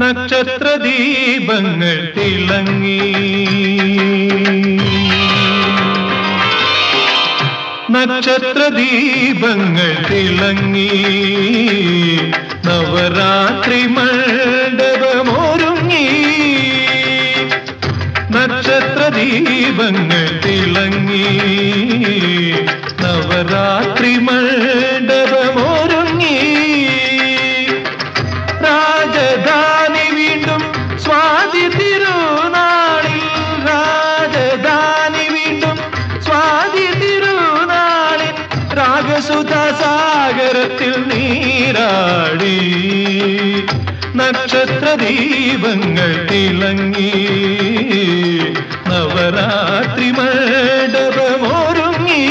നക്ഷത്ര ദീപങ്ങൾ തിളങ്ങി നക്ഷത്ര ദീപങ്ങൾ തിളങ്ങി നവരാത്രി മണ്ഡപമൊരുങ്ങി നക്ഷത്ര ദീപങ്ങൾ തിളങ്ങി നവരാത്രി മണ്ഡപമൊരുങ്ങി രാജധാനി വീണ്ടും സ്വാതി തിരുനാളിൽ രാജധാനി വീണ്ടും സ്വാതി തിരുനാളിൽ രാഗസുധ സാഗരത്തിൽ നീരാടി നക്ഷത്ര ദീപങ്ങൾ തിളങ്ങി നവരാത്രി മണ്ഡപമൊരുങ്ങി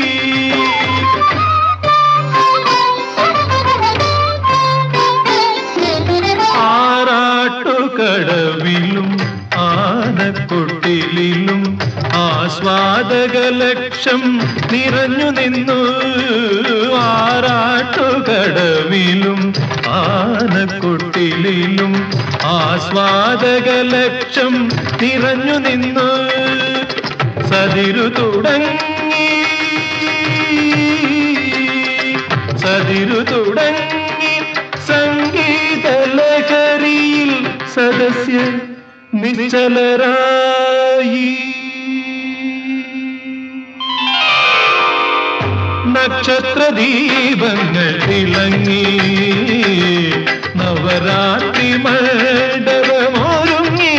ആറാട്ടുകടവിലും ആനക്കൊട്ടിലും ആസ്വാദക ലക്ഷം നിറഞ്ഞു നിന്നു ആറാട്ടുകടവിലും ആനക്കൊട്ടിലും ആസ്വാദക ലക്ഷം നിറഞ്ഞു നിന്നു സതിരു തുടങ്ങി സതിരു തുടങ്ങി സംഗീത ലഹരിയിൽ സദസ്യ നിശ്ചലരായി നക്ഷത്ര ദീപങ്ങൾ തിളങ്ങി നവരാത്രി മണ്ഡപമൊരുങ്ങി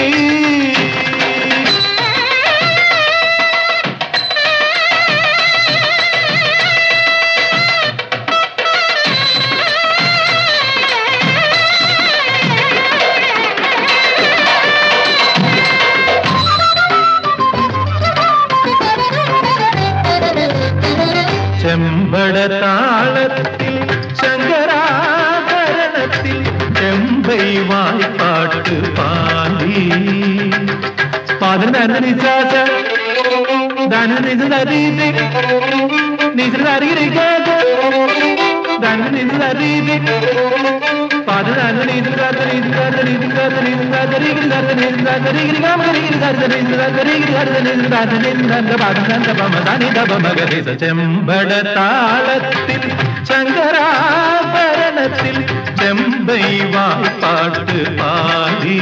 ചെമ്പട താളത്തിൽ ശങ്കരാഭരണത്തിൽ ചെമ്പൈ വായ്പാട്ട് പാടി പാതിന് നിശ്വാസ ധന നിജ തരീതി നിജ തരീരിക്കാത്ത ധന നിജ തരീതി പാതിന് നിജ കാത്ത നിജ കാത്ത നിജ കാത്ത നിജ കാത്ത രീതി കാത്ത നിജ കാത്ത രീതി കാമ രീതി കാത്ത നിജ കാത്ത രീതി കാത്ത നിജ കാത്ത നിജ കാത്ത പാദം കാത്ത പമ ധനി ദപ മകരി ചെമ്പട താളത്തിൽ ശങ്കരാഭരണത്തിൽ ചെമ്പൈ വായ്പാട്ട് പാടി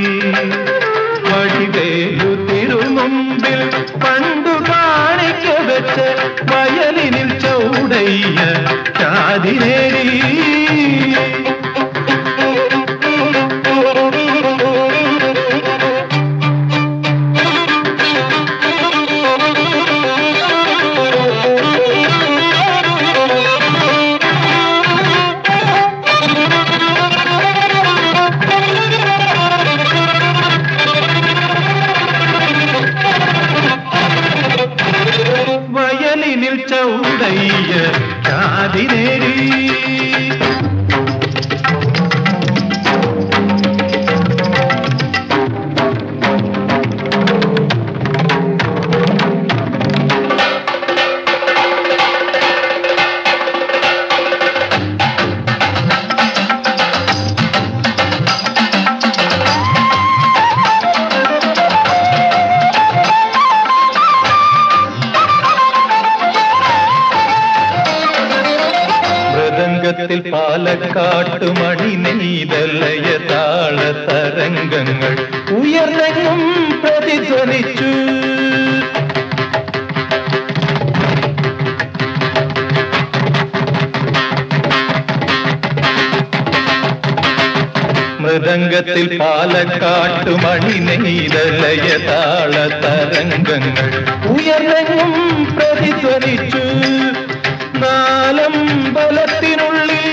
വഴിവേലു തിരുമുമ്പിൽ പണ്ടു കാണിക്ക വെച്ച് വയലിനിൽ ചൗടയ്യ ചാതിനേരി വയലിനിൽ ചൗടയ്യ ചാതിനേരി മൃദംഗത്തിൽ പാലക്കാട്ടു മണി നെയ്തലയ താള തരംഗങ്ങൾ ഉയർന്നെങ്ങും പ്രതിധ്വനിച്ചു മൃദംഗത്തിൽ പാലക്കാട്ടു മണി നെയ്തലയ താള തരംഗങ്ങൾ ഉയർന്നെങ്ങും പ്രതിധ്വനിച്ചു നാലമ്പലത്തിനുള്ളിൽ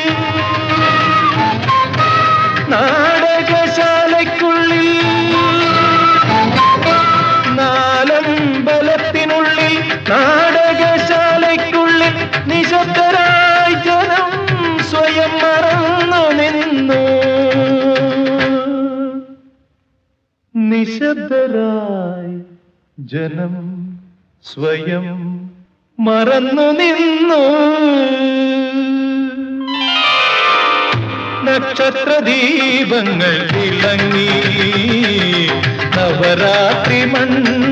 നാടകശാലയ്ക്കുള്ളിൽ നാലമ്പലത്തിനുള്ളിൽ നാടകശാലയ്ക്കുള്ളിൽ നിശബ്ദരായി ജനം സ്വയം മറന്നു നിന്നു നിശബ്ദരായി ജനം സ്വയം മറന്നു നിന്നു നക്ഷത്ര ദീപങ്ങൾ തിളങ്ങി നവരാത്രി മണ്ഡ